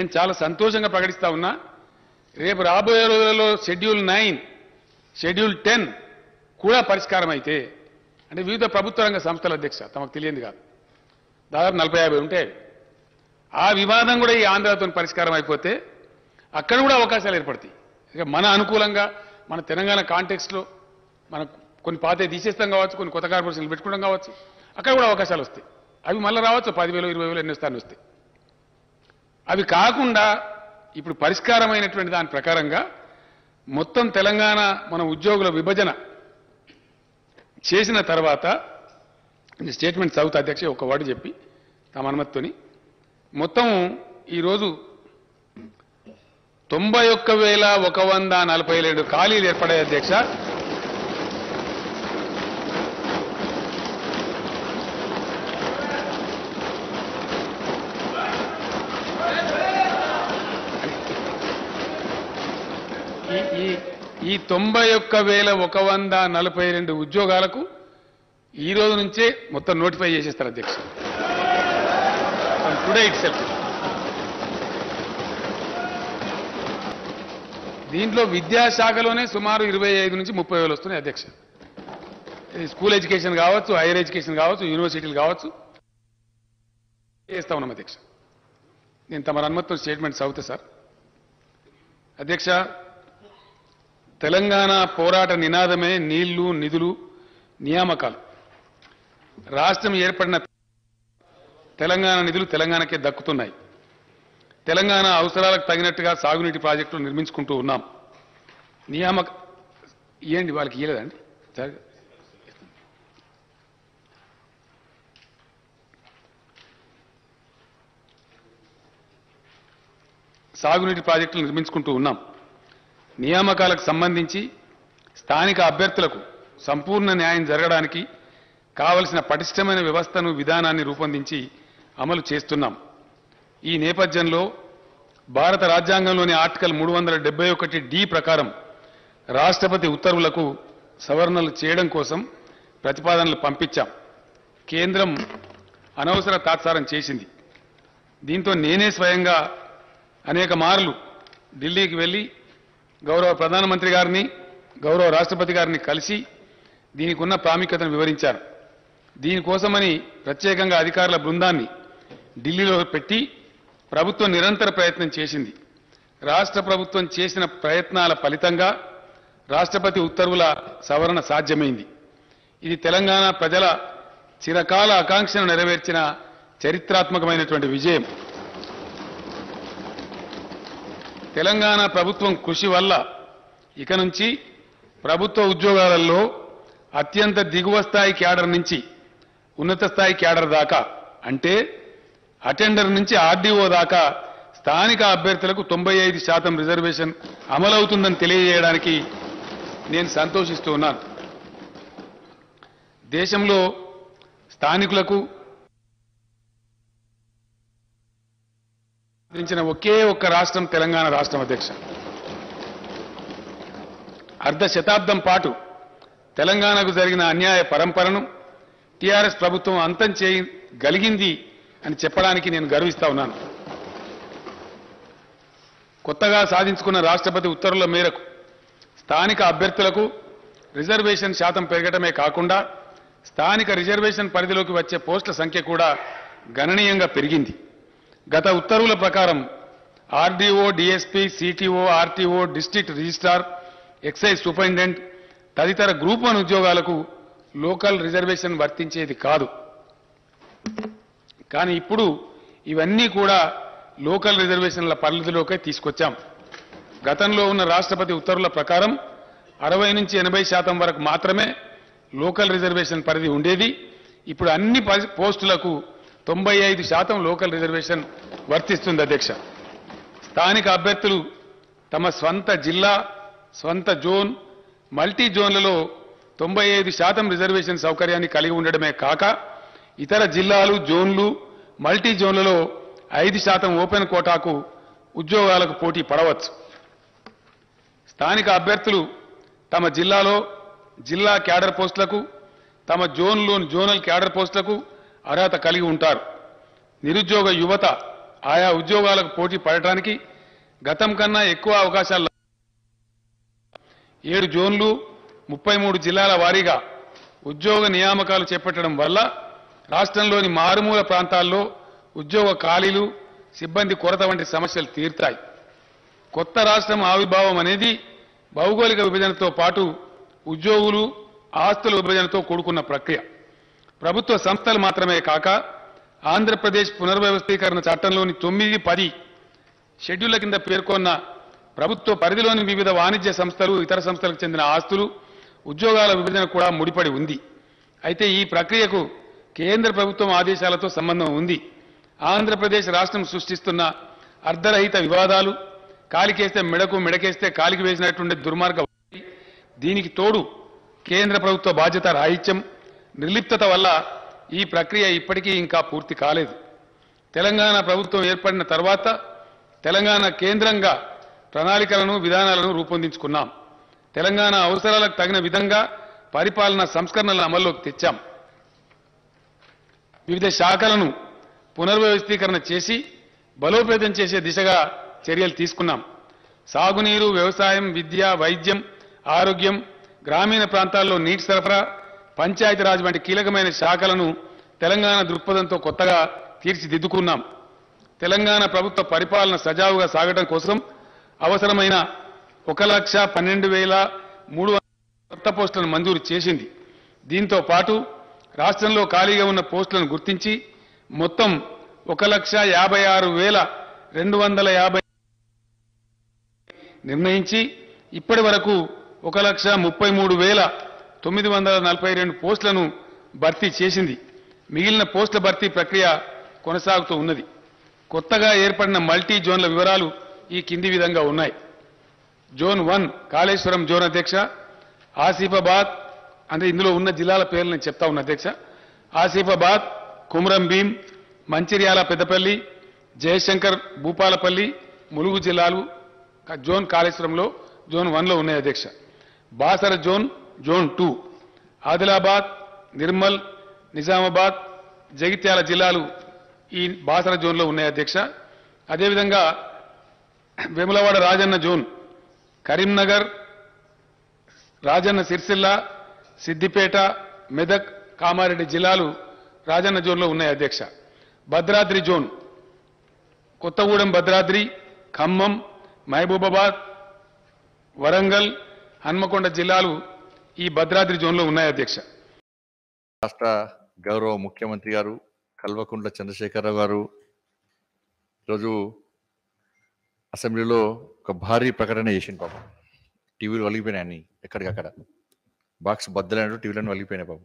నేను చాలా సంతోషంగా ప్రకటిస్తా ఉన్నా రేపు రాబోయే రోజులలో షెడ్యూల్ నైన్ షెడ్యూల్ టెన్ కూడా పరిష్కారం అయితే అంటే వివిధ ప్రభుత్వ రంగ సంస్థల అధ్యక్ష తమకు తెలియంది కాదు దాదాపు నలభై యాభై ఉంటాయి అవి. ఆ వివాదం కూడా ఈ ఆంధ్రతో పరిష్కారం అయిపోతే అక్కడ కూడా అవకాశాలు ఏర్పడతాయి ఇక మన అనుకూలంగా మన తెలంగాణ కాంటెక్స్ట్లో మన కొన్ని పాతే తీసేస్తాం కావచ్చు కొన్ని కొత్త కార్పొరేషన్లు పెట్టుకోవడం కావచ్చు అక్కడ కూడా అవకాశాలు వస్తాయి అవి మళ్ళీ రావచ్చు పదివేలు ఇరవై వేలు ఎన్ని వస్తాయని వస్తాయి అవి కాకుండా ఇప్పుడు పరిష్కారమైనటువంటి దాని ప్రకారంగా మొత్తం తెలంగాణ మన ఉద్యోగుల విభజన చేసిన తర్వాత ఈ స్టేట్మెంట్ చదువుతా అధ్యక్ష ఒక వర్డ్ చెప్పి తమ అనుమతితోని మొత్తం ఈరోజు తొంభై ఒక్క వేల ఒక వంద నలభై ఏడు ఖాళీలు ఏర్పడాయి అధ్యక్ష ఈ- ఈ ఈ తొంభై ఒక్క వేల ఒక వంద నలభై రెండు ఉద్యోగాలకు ఈ రోజు నుంచే మొత్తం నోటిఫై చేసేస్తారు అధ్యక్ష టుడే ఇట్ సెల్ఫ్ దీంట్లో విద్యాశాఖలోనే సుమారు ఇరవై ఐదు నుంచి ముప్పై వేలు వస్తున్నాయి అధ్యక్ష ఇది స్కూల్ ఎడ్యుకేషన్ కావచ్చు హైయర్ ఎడ్యుకేషన్ కావచ్చు యూనివర్సిటీలు కావచ్చు చేస్తా ఉన్నాం అధ్యక్ష నేను తమ అనుమతితో స్టేట్మెంట్ చదువుతా సార్ అధ్యక్ష తెలంగాణ పోరాట నినాదమే నీళ్లు నిధులు నియామకాలు రాష్ట్రం ఏర్పడిన తెలంగాణ నిధులు తెలంగాణకే దక్కుతున్నాయి తెలంగాణ అవసరాలకు తగినట్టుగా సాగునీటి ప్రాజెక్టులు నిర్మించుకుంటూ ఉన్నాం నియామక ఇవ్వండి వాళ్ళకి ఇయ్యలేదండి సరే సాగునీటి ప్రాజెక్టులు నిర్మించుకుంటూ ఉన్నాం నియామకాలకు సంబంధించి స్థానిక అభ్యర్థులకు సంపూర్ణ న్యాయం జరగడానికి కావలసిన పటిష్టమైన వ్యవస్థను విధానాన్ని రూపొందించి అమలు చేస్తున్నాం ఈ నేపథ్యంలో భారత రాజ్యాంగంలోని ఆర్టికల్ మూడు వందల డెబ్బై ఒకటి డి ప్రకారం రాష్ట్రపతి ఉత్తర్వులకు సవరణలు చేయడం కోసం ప్రతిపాదనలు పంపించాం కేంద్రం అనవసర తాత్సారం చేసింది దీంతో నేనే స్వయంగా అనేక మార్లు ఢిల్లీకి వెళ్ళి గౌరవ ప్రధానమంత్రి గారిని గౌరవ రాష్ట్రపతి గారిని కలిసి దీనికి ఉన్న ప్రాముఖ్యతను వివరించారు దీనికోసమని ప్రత్యేకంగా అధికారుల బృందాన్ని ఢిల్లీలో పెట్టి ప్రభుత్వం నిరంతర ప్రయత్నం చేసింది రాష్ట్ర ప్రభుత్వం చేసిన ప్రయత్నాల ఫలితంగా రాష్ట్రపతి ఉత్తర్వుల సవరణ సాధ్యమైంది ఇది తెలంగాణ ప్రజల చిరకాల ఆకాంక్షను నెరవేర్చిన చరిత్రాత్మకమైనటువంటి విజయం తెలంగాణ ప్రభుత్వం కృషి వల్ల ఇక నుంచి ప్రభుత్వ ఉద్యోగాలలో అత్యంత దిగువ స్థాయి క్యాడర్ నుంచి ఉన్నత స్థాయి క్యాడర్ దాకా అంటే అటెండర్ నుంచి ఆర్డీఓ దాకా స్థానిక అభ్యర్థులకు తొంభై ఐదు శాతం రిజర్వేషన్ అమలవుతుందని తెలియజేయడానికి నేను సంతోషిస్తూ ఉన్నాను దేశంలో స్థానికులకు అందించిన ఒకే ఒక్క రాష్ట్రం తెలంగాణ రాష్ట్రం అధ్యక్ష అర్ధ శతాబ్దం పాటు తెలంగాణకు జరిగిన అన్యాయ పరంపరను టీఆర్ఎస్ ప్రభుత్వం అంతం చేయగలిగింది అని చెప్పడానికి నేను గర్విస్తా ఉన్నాను కొత్తగా సాధించుకున్న రాష్ట్రపతి ఉత్తర్వుల మేరకు స్థానిక అభ్యర్థులకు రిజర్వేషన్ శాతం పెరగటమే కాకుండా స్థానిక రిజర్వేషన్ పరిధిలోకి వచ్చే పోస్టుల సంఖ్య కూడా గణనీయంగా పెరిగింది గత ఉత్తర్వుల ప్రకారం RDO DSP CTO RTO district registrar excise superintendent తదితర గ్రూప్ వన్ ఉద్యోగాలకు లోకల్ రిజర్వేషన్ వర్తించేది కాదు కానీ ఇప్పుడు ఇవన్నీ కూడా లోకల్ రిజర్వేషన్ల పరిధిలోకే తీసుకొచ్చాం గతంలో ఉన్న రాష్ట్రపతి ఉత్తర్వుల ప్రకారం అరవై నుంచి ఎనభై శాతం వరకు మాత్రమే లోకల్ రిజర్వేషన్ పరిధి ఉండేది ఇప్పుడు అన్ని పరి- పోస్టులకు తొంభై ఐదు శాతం లోకల్ రిజర్వేషన్ వర్తిస్తుంది అధ్యక్ష స్థానిక అభ్యర్థులు తమ స్వంత జిల్లా స్వంత జోన్ మల్టీ జోన్లలో తొంభై ఐదు శాతం రిజర్వేషన్ సౌకర్యాన్ని కలిగి ఉండడమే కాక ఇతర జిల్లాలు జోన్లు మల్టీ జోన్లలో ఐదు శాతం ఓపెన్ కోటాకు ఉద్యోగాలకు పోటీ పడవచ్చు స్థానిక అభ్యర్థులు తమ జిల్లాలో జిల్లా క్యాడర్ పోస్టులకు తమ జోన్లోని జోనల్ క్యాడర్ పోస్టులకు అర్హత కలిగి ఉంటారు నిరుద్యోగ యువత ఆయా ఉద్యోగాలకు పోటీ పడటానికి గతం కన్నా ఎక్కువ అవకాశాలు ఏడు జోన్లు ముప్పై మూడు జిల్లాల వారీగా ఉద్యోగ నియామకాలు చేపట్టడం వల్ల రాష్ట్రంలోని మారుమూల ప్రాంతాల్లో ఉద్యోగ ఖాళీలు సిబ్బంది కొరత వంటి సమస్యలు తీరుతాయి కొత్త రాష్ట్రం ఆవిర్భావం అనేది భౌగోళిక విభజనతో పాటు ఉద్యోగులు ఆస్తుల విభజనతో కూడుకున్న ప్రక్రియ ప్రభుత్వ సంస్థలు మాత్రమే కాక ఆంధ్రప్రదేశ్ పునర్వ్యవస్థీకరణ చట్టంలోని తొమ్మిది పది షెడ్యూళ్ల కింద పేర్కొన్న ప్రభుత్వ పరిధిలోని వివిధ వాణిజ్య సంస్థలు ఇతర సంస్థలకు చెందిన ఆస్తులు ఉద్యోగాల విభజన కూడా ముడిపడి ఉంది అయితే ఈ ప్రక్రియకు కేంద్ర ప్రభుత్వం ఆదేశాలతో సంబంధం ఉంది ఆంధ్రప్రదేశ్ రాష్ట్రం సృష్టిస్తున్న అర్ధరహిత వివాదాలు కాలికేస్తే మెడకు మెడకేస్తే కాలికి వేసినటువంటి దుర్మార్గ దీనికి తోడు కేంద్ర ప్రభుత్వ బాధ్యత రాహిత్యం నిర్లిప్తత వల్ల ఈ ప్రక్రియ ఇప్పటికీ ఇంకా పూర్తి కాలేదు తెలంగాణ ప్రభుత్వం ఏర్పడిన తర్వాత తెలంగాణ కేంద్రంగా ప్రణాళికలను విధానాలను రూపొందించుకున్నాం తెలంగాణ అవసరాలకు తగిన విధంగా పరిపాలన సంస్కరణలను అమల్లోకి తెచ్చాం వివిధ శాఖలను పునర్వ్యవస్థీకరణ చేసి బలోపేతం చేసే దిశగా చర్యలు తీసుకున్నాం సాగునీరు వ్యవసాయం విద్య వైద్యం ఆరోగ్యం గ్రామీణ ప్రాంతాల్లో నీటి సరఫరా పంచాయతీరాజ్ వంటి కీలకమైన శాఖలను తెలంగాణ దృక్పథంతో కొత్తగా తీర్చిదిద్దుకున్నాం తెలంగాణ ప్రభుత్వ పరిపాలన సజావుగా సాగడం కోసం అవసరమైన ఒక లక్ష పన్నెండు వేల మూడు వందల కొత్త పోస్టులను మంజూరు చేసింది దీంతో పాటు రాష్ట్రంలో ఖాళీగా ఉన్న పోస్టులను గుర్తించి మొత్తం ఒక లక్ష యాభై ఆరు వేల రెండు వందల యాభై నిర్ణయించి ఇప్పటి వరకు ఒక లక్ష ముప్పై మూడు వేల తొమ్మిది వందల నలభై రెండు పోస్టులను భర్తీ చేసింది మిగిలిన పోస్టుల భర్తీ ప్రక్రియ కొనసాగుతూ ఉన్నది కొత్తగా ఏర్పడిన మల్టీ జోన్ల వివరాలు ఈ కింది విధంగా ఉన్నాయి జోన్ వన్ కాళేశ్వరం జోన్ అధ్యక్ష ఆసిఫాబాద్ అంటే ఇందులో ఉన్న జిల్లాల పేర్లు నేను చెప్తా ఉన్నా అధ్యక్ష ఆసిఫాబాద్ కుమరం భీం మంచిర్యాల పెద్దపల్లి జయశంకర్ భూపాలపల్లి ములుగు జిల్లాలు క- జోన్ కాళేశ్వరంలో జోన్ వన్లో ఉన్నాయి అధ్యక్ష Basara zone zone two Adilabad Nirmal Nizamabad Jagtial జిల్లాలు ఈ బాసర జోన్లో ఉన్నాయి అధ్యక్ష అదేవిధంగా వెములవాడ రాజన్న జోన్ కరీంనగర్ రాజన్న సిరిసిల్ల సిద్దిపేట మెదక్ కామారెడ్డి జిల్లాలు రాజన్న జోన్లో ఉన్నాయి అధ్యక్ష భద్రాద్రి జోన్ కొత్తగూడెం భద్రాద్రి ఖమ్మం మహబూబాబాద్ వరంగల్ హన్మకొండ జిల్లాలు ఈ భద్రాద్రి జోన్లో ఉన్నాయి అధ్యక్ష రాష్ట్ర గౌరవ ముఖ్యమంత్రి గారు కల్వకుంట్ల చంద్రశేఖరరావు గారు ఈరోజు అసెంబ్లీలో ఒక భారీ ప్రకటన చేసింది పాపం టీవీలు వలిగిపోయినాయి అన్ని ఎక్కడికక్కడ బాక్స్ బద్దలైనట్టు టీవీలను వలిగిపోయినాయి పాపం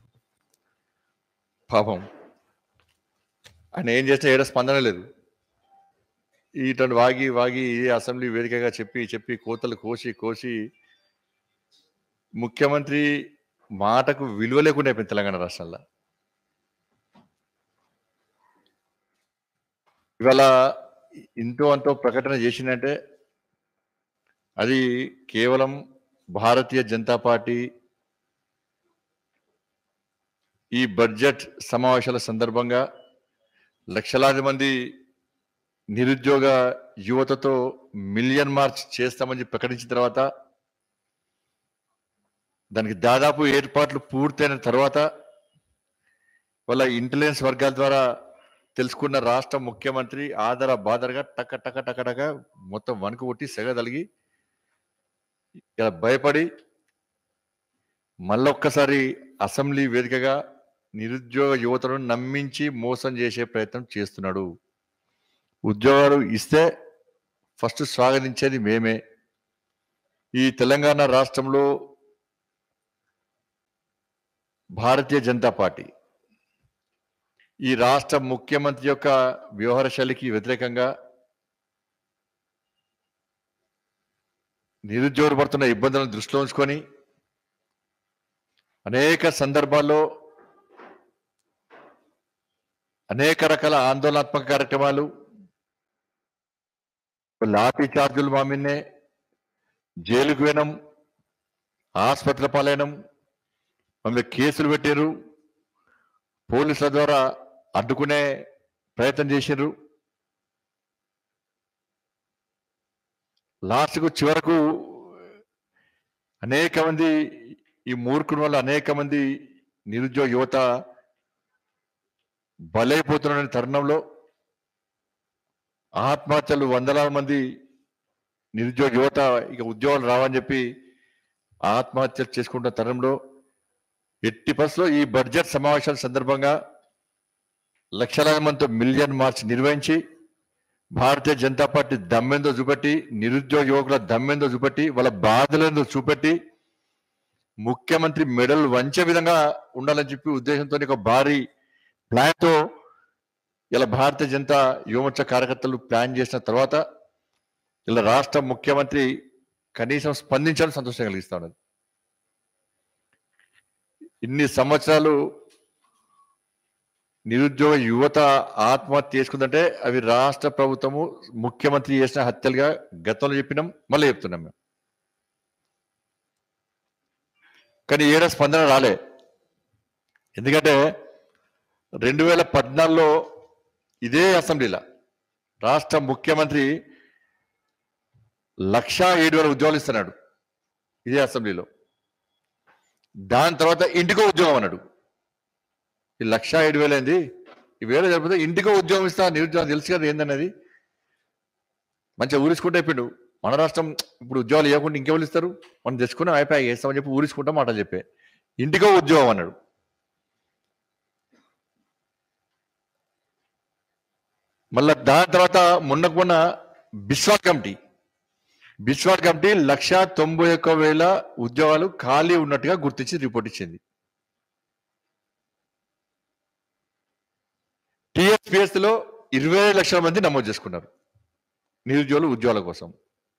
పాపం ఆయన ఏం చేస్తే ఏడ స్పందన లేదు ఇటువంటి వాగి వాగి ఈ అసెంబ్లీ వేదికగా చెప్పి చెప్పి కోతలు కోసి కోసి ముఖ్యమంత్రి మాటకు విలువ లేకుండా అయిపోయింది తెలంగాణ రాష్ట్రంలో ఇవాళ ఇంతో అంతో ప్రకటన చేసిందంటే అది కేవలం భారతీయ జనతా పార్టీ ఈ బడ్జెట్ సమావేశాల సందర్భంగా లక్షలాది మంది నిరుద్యోగ యువతతో మిలియన్ మార్చ్ చేస్తామని చెప్పి ప్రకటించిన తర్వాత దానికి దాదాపు ఏర్పాట్లు పూర్తయిన తర్వాత వాళ్ళ ఇంటెలిజెన్స్ వర్గాల ద్వారా తెలుసుకున్న రాష్ట్ర ముఖ్యమంత్రి ఆధార బాధరగా టక టక టక టక మొత్తం వణుకు కొట్టి సెగ తలిగి ఇలా భయపడి మళ్ళొక్కసారి అసెంబ్లీ వేదికగా నిరుద్యోగ యువతను నమ్మించి మోసం చేసే ప్రయత్నం చేస్తున్నాడు ఉద్యోగాలు ఇస్తే ఫస్ట్ స్వాగతించేది మేమే ఈ తెలంగాణ రాష్ట్రంలో భారతీయ జనతా పార్టీ ఈ రాష్ట్ర ముఖ్యమంత్రి యొక్క వ్యవహార శైలికి వ్యతిరేకంగా నిరుద్యోగులు పడుతున్న ఇబ్బందులను దృష్టిలో ఉంచుకొని అనేక సందర్భాల్లో అనేక రకాల ఆందోళనాత్మక కార్యక్రమాలు లాఠీ చార్జులు మా మీదనే జైలుకు పోయినాం ఆసుపత్రి పాలైనం మమ్మల్ని కేసులు పెట్టారు పోలీసుల ద్వారా అడ్డుకునే ప్రయత్నం చేశారు లాస్ట్కు చివరకు అనేక మంది ఈ మూర్ఖుల వల్ల అనేక మంది నిరుద్యోగ యువత బలైపోతున్న తరుణంలో ఆత్మహత్యలు వందలాది మంది నిరుద్యోగ యువత ఇక ఉద్యోగాలు రావని చెప్పి ఆత్మహత్యలు చేసుకుంటున్న తరుణంలో ఎట్టి పరిస్థితుల్లో ఈ బడ్జెట్ సమావేశాల సందర్భంగా లక్షలాది మందితో మిలియన్ మార్చ్ నిర్వహించి భారతీయ జనతా పార్టీ దమ్మెందో చూపెట్టి నిరుద్యోగ యువకుల దమ్మెందో చూపెట్టి వాళ్ళ బాధలేందో చూపెట్టి ముఖ్యమంత్రి మెడల్ వంచే విధంగా ఉండాలని చెప్పి ఉద్దేశంతో ఒక భారీ ప్లాన్ తో ఇలా భారతీయ జనతా యువమోర్చా కార్యకర్తలు ప్లాన్ చేసిన తర్వాత ఇలా రాష్ట్ర ముఖ్యమంత్రి కనీసం స్పందించడం సంతోషం కలిగిస్తా ఉన్నది ఇన్ని సంవత్సరాలు నిరుద్యోగ యువత ఆత్మహత్య చేసుకుందంటే అవి రాష్ట్ర ప్రభుత్వము ముఖ్యమంత్రి చేసిన హత్యలుగా గతంలో చెప్పినాం మళ్ళీ చెప్తున్నాం మేము కానీ ఏడ స్పందన రాలే ఎందుకంటే రెండు వేల పద్నాలుగులో ఇదే అసెంబ్లీలో రాష్ట్ర ముఖ్యమంత్రి లక్షా ఏడు వేల ఉద్యోగాలు ఇస్తున్నాడు ఇదే అసెంబ్లీలో దాని తర్వాత ఇంటికో ఉద్యోగం అన్నాడు ఈ లక్షా ఏడు వేలు ఏంది ఈ వేరే జరిపితే ఇంటికో ఉద్యోగం ఇస్తా నిరుద్యోగం తెలుసు కదా ఏందన్నది మంచిగా ఊరించుకుంటే అయిపోయాడు మన రాష్ట్రం ఇప్పుడు ఉద్యోగాలు ఇవ్వకుండా ఇంకెవరు ఇస్తారు మనం తెచ్చుకున్నాం అయిపోయి వేస్తామని చెప్పి ఊరించుకుంటాం మాటలు చెప్పే ఇంటికో ఉద్యోగం అన్నాడు మళ్ళా దాని తర్వాత మొన్నకు మొన్న బిస్వాట్ కమిటీ బిస్వాట్ కమిటీ లక్ష తొంభై ఒక్క వేల ఉద్యోగాలు ఖాళీ ఉన్నట్టుగా గుర్తించి రిపోర్ట్ ఇచ్చింది టిఎస్పిఎస్ లో ఇరవై ఏడు లక్షల మంది నమోదు చేసుకున్నారు నిరుద్యోగులు ఉద్యోగాల కోసం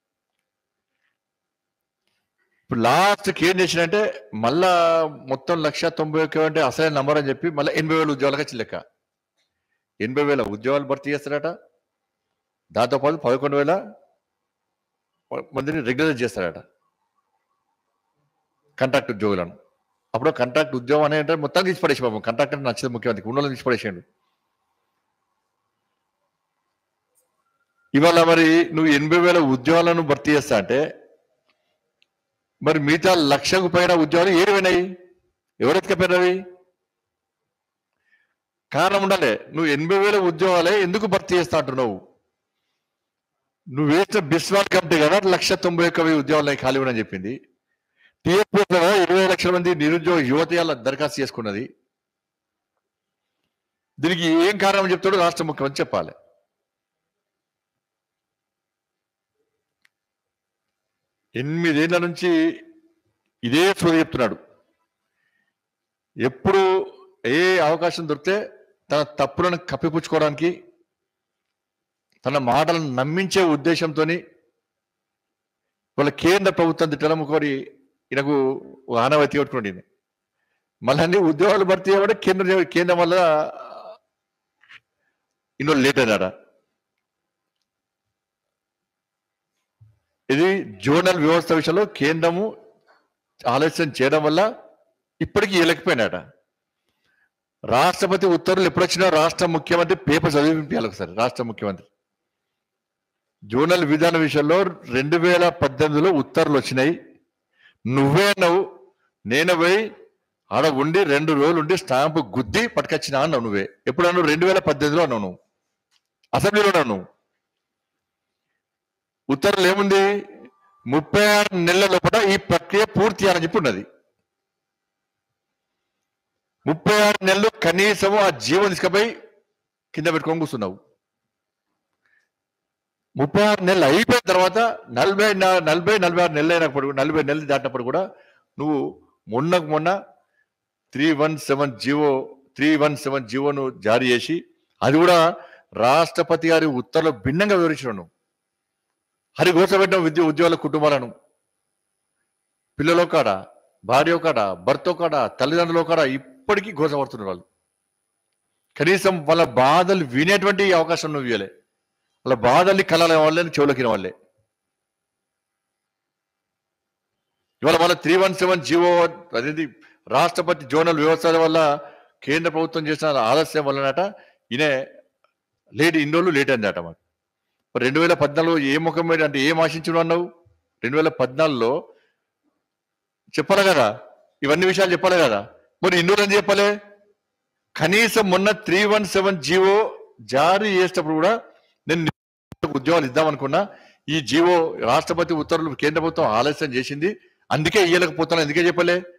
ఇప్పుడు లాస్ట్కి ఏం చేసినంటే మళ్ళా మొత్తం లక్ష తొంభై ఒక్క అంటే అసలైన నంబర్ అని చెప్పి మళ్ళీ ఎనభై వేల ఉద్యోగాలుగా చిల్లెక్క ఎనభై వేల ఉద్యోగాలు భర్తీ చేస్తారట దాంతోపాటు పదకొండు వేల మందిని రెగ్యులర్ చేస్తారట కాంట్రాక్ట్ ఉద్యోగులను అప్పుడు కాంట్రాక్ట్ ఉద్యోగం అనే అంటే మొత్తం తీసి పడేసి పాపం కాంట్రాక్ట్ అంటే నచ్చదు ముఖ్యమంత్రికి ఉన్న తీసి పడేసాడు ఇవాళ మరి నువ్వు ఎనభై వేల ఉద్యోగాలను భర్తీ చేస్తా అంటే మరి మిగతా లక్షకు పైన ఉద్యోగాలు ఏడువైనాయి ఎవరు ఎత్తుకపోయినవి కారణం ఉండాలి నువ్వు ఎనభై వేల ఉద్యోగాలే ఎందుకు భర్తీ చేస్తా అంటున్నావు నువ్వు వేసిన బిస్వాల్ కమిటీ కదా లక్ష తొంభై ఒక్క వెయ్యి ఉద్యోగాలు ఖాళీ ఉండని చెప్పింది టీఎఫ్ఎస్ కదా ఇరవై లక్షల మంది నిరుద్యోగ యువత ఇవాళ దరఖాస్తు చేసుకున్నది దీనికి ఏం కారణం చెప్తాడో రాష్ట్ర ముఖ్యమంత్రి చెప్పాలి ఎనిమిదేళ్ల నుంచి ఇదే సోది చెప్తున్నాడు ఎప్పుడు ఏ అవకాశం దొరికితే తన తప్పులను కప్పిపుచ్చుకోవడానికి తన మాటలను నమ్మించే ఉద్దేశంతో వాళ్ళ కేంద్ర ప్రభుత్వం తిట్టడం కోరి ఈయనకు ఆనవాయితీ కొట్టుకుంటుంది మళ్ళీ అన్ని ఉద్యోగాలు భర్తీ అవ్వడే కేంద్ర కేంద్రం వల్ల ఇన్నో లేట్ అయినారా ఇది జోనల్ వ్యవస్థ విషయంలో కేంద్రము ఆలస్యం చేయడం వల్ల ఇప్పటికీ ఇవ్వలేకపోయినాట రాష్ట్రపతి ఉత్తర్వులు ఎప్పుడొచ్చినా రాష్ట్ర ముఖ్యమంత్రి పేపర్ చదివించాలి ఒకసారి రాష్ట్ర ముఖ్యమంత్రి జోనల్ విధాన విషయంలో రెండు వేల పద్దెనిమిదిలో ఉత్తర్వులు వచ్చినాయి నువ్వే అన్నావు నేను పోయి ఆడ ఉండి రెండు రోజులు ఉండి స్టాంపు గుద్ది పట్టుకొచ్చినా అన్నావు నువ్వే ఎప్పుడు అన్నావు రెండు వేల పద్దెనిమిదిలో అన్నావు నువ్వు అసెంబ్లీలో అన్నావు నువ్వు ఉత్తర్వులు ఏముంది ముప్పై ఆరు నెలల లోపల ఈ ప్రక్రియ పూర్తి అని చెప్పి ఉన్నది ముప్పై ఆరు నెలలు కనీసం ఆ జీవం తీసుకుపోయి కింద పెట్టుకొని కూర్చున్నావు ముప్పై ఆరు నెలలు అయిపోయిన తర్వాత నలభై నా- నలభై నలభై ఆరు నెలలు అయినప్పుడు నలభై నెలలు దాటినప్పుడు కూడా నువ్వు మొన్నకు మొన్న three one seven GO three one seven జీవోను జారీ చేసి అది కూడా రాష్ట్రపతి గారి ఉత్తర్వులు భిన్నంగా వివరించినావు నువ్వు హరి గోసపెట్టిన విద్య ఉద్యోగుల కుటుంబాలను పిల్లల కాడ భార్య కాడ భర్త కాడ తల్లిదండ్రుల కాడ ఇప్పటికీ గోసపడుతున్నారు వాళ్ళు కనీసం వాళ్ళ బాధలు వినేటువంటి అవకాశం నువ్వు ఇవ్వలే వాళ్ళ బాధల్ని కలాల వాళ్ళే చెవులకిన వాళ్ళే ఇవాళ వాళ్ళ త్రీ వన్ సెవెన్ జీవో అదేంటి రాష్ట్రపతి జోనల్ వ్యవస్థల వల్ల కేంద్ర ప్రభుత్వం చేసిన ఆలస్యం వల్లనట ఈయన లేట్ ఇన్ని రోజులు లేట్ అయిందట మాకు రెండు వేల పద్నాలుగులో ఏ ముఖం మీద అంటే ఏం ఆశించడం అన్నావు రెండు వేల పద్నాలుగులో చెప్పాలి కదా ఇవన్నీ విషయాలు చెప్పాలి కదా మరి ఇన్ని రోజులు ఎందుకు చెప్పలే కనీసం మొన్న త్రీ వన్ సెవెన్ జీవో జారీ చేసేటప్పుడు కూడా నేను నిరుద్యోగులకు ఉద్యోగాలు ఇద్దాం అనుకున్నా ఈ జీవో రాష్ట్రపతి ఉత్తర్వులు కేంద్ర ప్రభుత్వం ఆలస్యం చేసింది అందుకే ఇయ్యలేకపోతున్నా ఎందుకే చెప్పలే